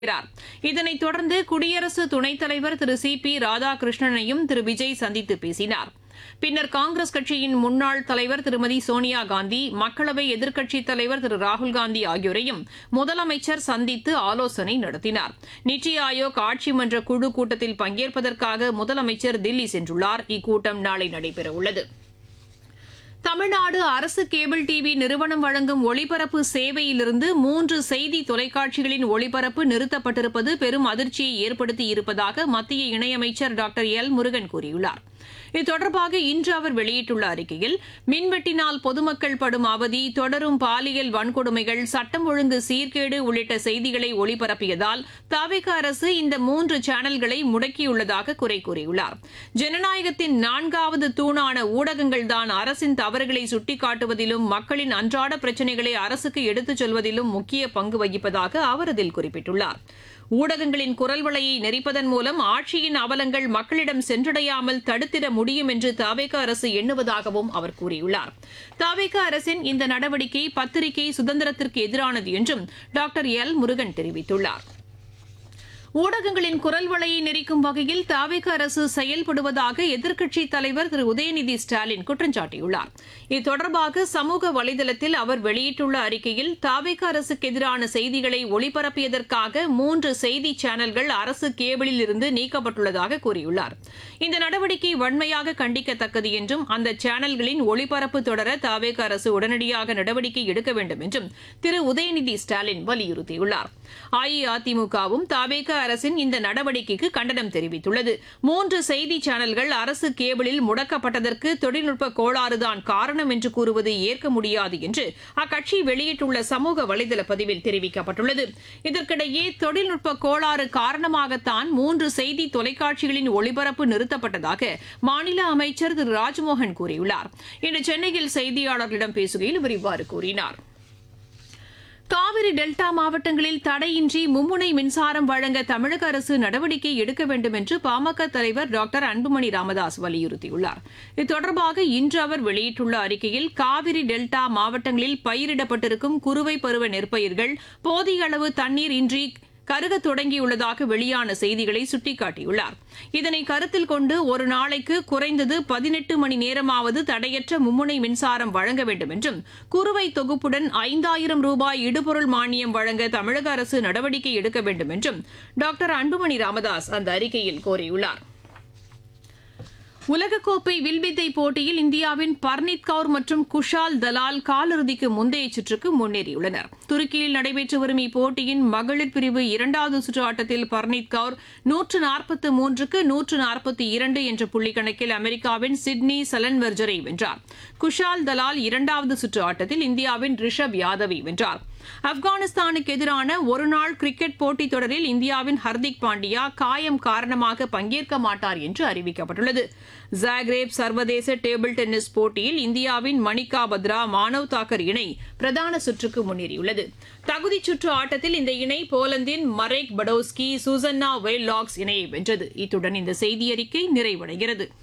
இருக்கிறார் இதனைத் தொடர்ந்து குடியரசு துணைத் தலைவர் திரு சி பி ராதாகிருஷ்ணனையும் திரு விஜய் சந்தித்து பேசினார் பின்னர் காங்கிரஸ் கட்சியின் முன்னாள் தலைவர் திருமதி சோனியா காந்தி மக்களவை எதிர்க்கட்சித் தலைவர் திரு ராகுல்காந்தி ஆகியோரையும் முதலமைச்சர் சந்தித்து ஆலோசனை நடத்தினார் நித்தி ஆயோக் ஆட்சி மன்ற குழு கூட்டத்தில் பங்கேற்பதற்காக முதலமைச்சர் தில்லி சென்றுள்ளார் இக்கூட்டம் நாளை நடைபெறவுள்ளது தமிழ்நாடு அரசு கேபிள் டிவி நிறுவனம் வழங்கும் ஒளிபரப்பு சேவையிலிருந்து மூன்று செய்தி தொலைக்காட்சிகளின் ஒளிபரப்பு நிறுத்தப்பட்டிருப்பது பெரும் அதிர்ச்சியை ஏற்படுத்தி இருப்பதாக மத்திய இணையமைச்சர் டாக்டர் எல் முருகன் கூறியுள்ளார் இது தொடர்பாக இன்று அவர் வெளியிட்டுள்ள அறிக்கையில் மின்வெட்டினால் பொதுமக்கள் படும் அவதி தொடரும் பாலியல் வன்கொடுமைகள் சட்டம் ஒழுங்கு சீர்கேடு உள்ளிட்ட செய்திகளை ஒளிபரப்பியதால் தவிக அரசு இந்த மூன்று சேனல்களை முடக்கியுள்ளதாக குறை கூறியுள்ளார் ஜனநாயகத்தின் நான்காவது தூணான ஊடகங்கள்தான் அரசின் தவறுகளை சுட்டிக்காட்டுவதிலும் மக்களின் அன்றாட பிரச்சினைகளை அரசுக்கு எடுத்துச் சொல்வதிலும் முக்கிய பங்கு வகிப்பதாக அவர் அதில் குறிப்பிட்டுள்ளார் ஊடகங்களின் குரல் வலையை நெறிப்பதன் மூலம் ஆட்சியின் அவலங்கள் மக்களிடம் சென்றடையாமல் தடுத்திட முடியும் என்று தவேக அரசு எண்ணுவதாகவும் அவர் கூறியுள்ளார் தவேக அரசின் இந்த நடவடிக்கை பத்திரிகை சுதந்திரத்திற்கு எதிரானது என்றும் டாக்டர் எல் முருகன் தெரிவித்துள்ளார் ஊடகங்களின் குரல் வலையை நெறிக்கும் வகையில் தாவேக அரசு செயல்படுவதாக எதிர்க்கட்சித் தலைவர் திரு உதயநிதி ஸ்டாலின் குற்றம் சாட்டியுள்ளார் இது தொடர்பாக சமூக வலைதளத்தில் அவர் வெளியிட்டுள்ள அறிக்கையில் தாவேக அரசுக்கு எதிரான செய்திகளை ஒளிபரப்பியதற்காக மூன்று செய்தி சேனல்கள் அரசு கேபிளில் இருந்து நீக்கப்பட்டுள்ளதாக கூறியுள்ளார் இந்த நடவடிக்கை வன்மையாக கண்டிக்கத்தக்கது என்றும் அந்த சேனல்களின் ஒளிபரப்பு தொடர தாவேக அரசு உடனடியாக நடவடிக்கை எடுக்க வேண்டும் என்றும் திரு உதயநிதி ஸ்டாலின் வலியுறுத்தியுள்ளார் அஇஅதிமுகவும் தாவேக அரசின் இந்த நடவடிக்கைக்கு கண்டனம் தெரிவித்துள்ளது மூன்று செய்தி சேனல்கள் அரசு கேபிளில் முடக்கப்பட்டதற்கு தொழில்நுட்ப கோளாறுதான் காரணம் என்று கூறுவது ஏற்க முடியாது என்று அக்கட்சி வெளியிட்டுள்ள சமூக வலைதள பதிவில் தெரிவிக்கப்பட்டுள்ளது இதற்கிடையே தொழில்நுட்ப கோளாறு காரணமாகத்தான் மூன்று செய்தி தொலைக்காட்சிகளின் ஒளிபரப்பு நிறுத்தப்பட்டதாக மாநில அமைச்சர் திரு ராஜ்மோகன் கூறியுள்ளார் இன்று சென்னையில் செய்தியாளர்களிடம் பேசுகையில் அவர் இவ்வாறு கூறினார் காவிரி டெல்டா மாவட்டங்களில் தடையின்றி மும்முனை மின்சாரம் வழங்க தமிழக அரசு நடவடிக்கை எடுக்க வேண்டும் என்று பாமக தலைவர் டாக்டர் அன்புமணி ராமதாஸ் வலியுறுத்தியுள்ளார் இது தொடர்பாக இன்று அவர் வெளியிட்டுள்ள அறிக்கையில் காவிரி டெல்டா மாவட்டங்களில் பயிரிடப்பட்டிருக்கும் குறுவை பருவ நெற்பயிர்கள் போதிய அளவு தண்ணீர் இன்றி கருக தொடங்கியுள்ளதாக வெளியான செய்திகளை சுட்டிக்காட்டியுள்ளார் இதனை கருத்தில் கொண்டு ஒரு நாளைக்கு குறைந்தது பதினெட்டு மணி நேரமாவது தடையற்ற மும்முனை மின்சாரம் வழங்க வேண்டும் என்றும் குறுவை தொகுப்புடன் ஐந்தாயிரம் ரூபாய் இடுபொருள் மானியம் வழங்க தமிழக அரசு நடவடிக்கை எடுக்க வேண்டும் என்றும் டாக்டர் அன்புமணி ராமதாஸ் அந்த அறிக்கையில் கோரியுள்ளார் உலகக்கோப்பை வில்வித்தை போட்டியில் இந்தியாவின் பர்னீத் கவுர் மற்றும் குஷால் தலால் காலிறுதிக்கு முந்தைய சுற்றுக்கு முன்னேறியுள்ளனர் துருக்கியில் நடைபெற்று வரும் இப்போட்டியின் மகளிர் பிரிவு இரண்டாவது சுற்று ஆட்டத்தில் பர்னீத் கவுர் நூற்று நாற்பத்து மூன்றுக்கு நூற்று நாற்பத்தி இரண்டு என்ற புள்ளி கணக்கில் அமெரிக்காவின் சிட்னி சலன்வெர்ஜரை வென்றார் குஷால் தலால் இரண்டாவது சுற்று ஆட்டத்தில் இந்தியாவின் ரிஷப் யாதவை வென்றார் ஆப்கானிஸ்தானுக்கு எதிரான ஒருநாள் கிரிக்கெட் போட்டித் தொடரில் இந்தியாவின் ஹர்திக் பாண்டியா காயம் காரணமாக பங்கேற்க மாட்டார் என்று அறிவிக்கப்பட்டுள்ளது ஜாக்ரேப் சர்வதேச டேபிள் டென்னிஸ் போட்டியில் இந்தியாவின் மணிகா பத்ரா மானவ் தாக்கர் இணை பிரதான சுற்றுக்கு முன்னேறியுள்ளது தகுதிச் சுற்று ஆட்டத்தில் இந்த இணை போலந்தின் மரேக் படோஸ்கி சூசன்னா வெயில்லாக்ஸ் இணையை வென்றது இத்துடன் இந்த செய்தியறிக்கை நிறைவடைகிறது